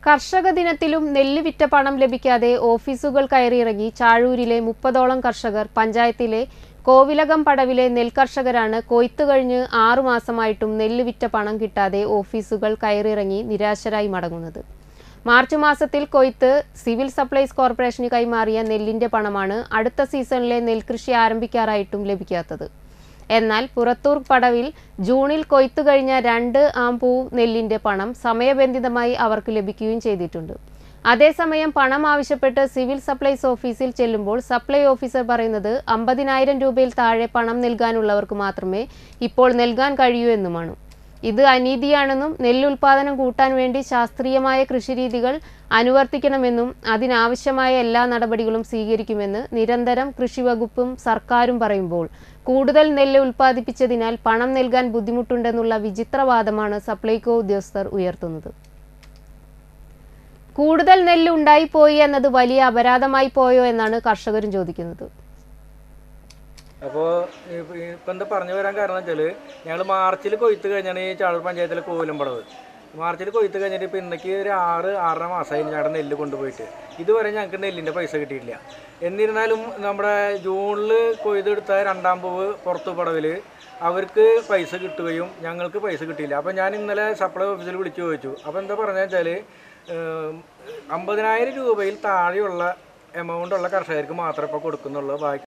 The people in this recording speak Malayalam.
കർഷക ദിനത്തിലും നെല്ല് വിറ്റ പണം ലഭിക്കാതെ ഓഫീസുകൾ കയറിയിറങ്ങി ചാഴൂരിലെ മുപ്പതോളം കർഷകർ പഞ്ചായത്തിലെ കോവിലകം പടവിലെ നെൽകർഷകരാണ് കൊയ്ത്ത് കഴിഞ്ഞ് ആറു മാസമായിട്ടും നെല്ല് വിറ്റ പണം കിട്ടാതെ ഓഫീസുകൾ കയറിയിറങ്ങി നിരാശരായി മടങ്ങുന്നത് മാർച്ച് മാസത്തിൽ കൊയ്ത്ത് സിവിൽ സപ്ലൈസ് കോർപ്പറേഷന് കൈമാറിയ നെല്ലിന്റെ പണമാണ് അടുത്ത സീസണിലെ നെൽകൃഷി ആരംഭിക്കാറായിട്ടും ലഭിക്കാത്തത് എന്നാൽ പുറത്തൂർ പടവിൽ ജൂണിൽ കൊയ്ത്തു കഴിഞ്ഞ രണ്ട് ആമ്പൂ നെല്ലിന്റെ പണം സമയബന്ധിതമായി അവർക്ക് ലഭിക്കുകയും ചെയ്തിട്ടുണ്ട് അതേസമയം പണം ആവശ്യപ്പെട്ട് സിവിൽ സപ്ലൈസ് ഓഫീസിൽ ചെല്ലുമ്പോൾ സപ്ലൈ ഓഫീസർ പറയുന്നത് അമ്പതിനായിരം രൂപയിൽ താഴെ പണം നൽകാനുള്ളവർക്ക് മാത്രമേ ഇപ്പോൾ നൽകാൻ കഴിയൂ എന്നുമാണ് ഇത് അനീതിയാണെന്നും നെല്ലുൽപാദനം കൂട്ടാൻ വേണ്ടി ശാസ്ത്രീയമായ കൃഷിരീതികൾ അനുവർത്തിക്കണമെന്നും അതിനാവശ്യമായ എല്ലാ നടപടികളും സ്വീകരിക്കുമെന്ന് നിരന്തരം കൃഷിവകുപ്പും സർക്കാരും പറയുമ്പോൾ കൂടുതൽ നെല്ല് ഉൽപ്പാദിപ്പിച്ചതിനാൽ പണം നൽകാൻ ബുദ്ധിമുട്ടുണ്ടെന്നുള്ള വിചിത്രവാദമാണ് സപ്ലൈകോ ഉദ്യോഗസ്ഥർ ഉയർത്തുന്നത് കൂടുതൽ നെല്ല് ഉണ്ടായിപ്പോയി എന്നത് വലിയ അപരാധമായി പോയോ എന്നാണ് കർഷകരും ചോദിക്കുന്നത് അപ്പോൾ ഇപ്പം എന്താ പറഞ്ഞു വരാൻ കാരണം വെച്ചാൽ ഞങ്ങൾ മാർച്ചിൽ കൊയ്ത്ത് കഴിഞ്ഞാണ് ഈ ചാളൂർ പഞ്ചായത്തിലെ കോവിലമ്പടവ് മാർച്ചിൽ കൊയ്ത്ത് കഴിഞ്ഞിട്ട് ഇപ്പം ഇന്നേക്ക് ഒരു ആറ് ആറര മാസമായി ഞങ്ങളുടെ നെല്ല് കൊണ്ടുപോയിട്ട് ഇതുവരെ ഞങ്ങൾക്ക് നെല്ലിൻ്റെ പൈസ കിട്ടിയിട്ടില്ല എന്നിരുന്നാലും നമ്മുടെ ജൂണിൽ കൊയ്തെടുത്ത രണ്ടാം പൂവ് പുറത്തു പടവിൽ അവർക്ക് പൈസ കിട്ടുകയും ഞങ്ങൾക്ക് പൈസ കിട്ടിയില്ല അപ്പോൾ ഞാൻ ഇന്നലെ സപ്ലൈ ഓഫീസിൽ വിളിച്ചു ചോദിച്ചു അപ്പോൾ എന്താ പറഞ്ഞു വെച്ചാൽ അമ്പതിനായിരം രൂപയിൽ താഴെയുള്ള എമൗണ്ട് ഉള്ള കർഷകർക്ക് മാത്രമേ ഇപ്പോൾ കൊടുക്കുന്നുള്ളൂ ബാക്കി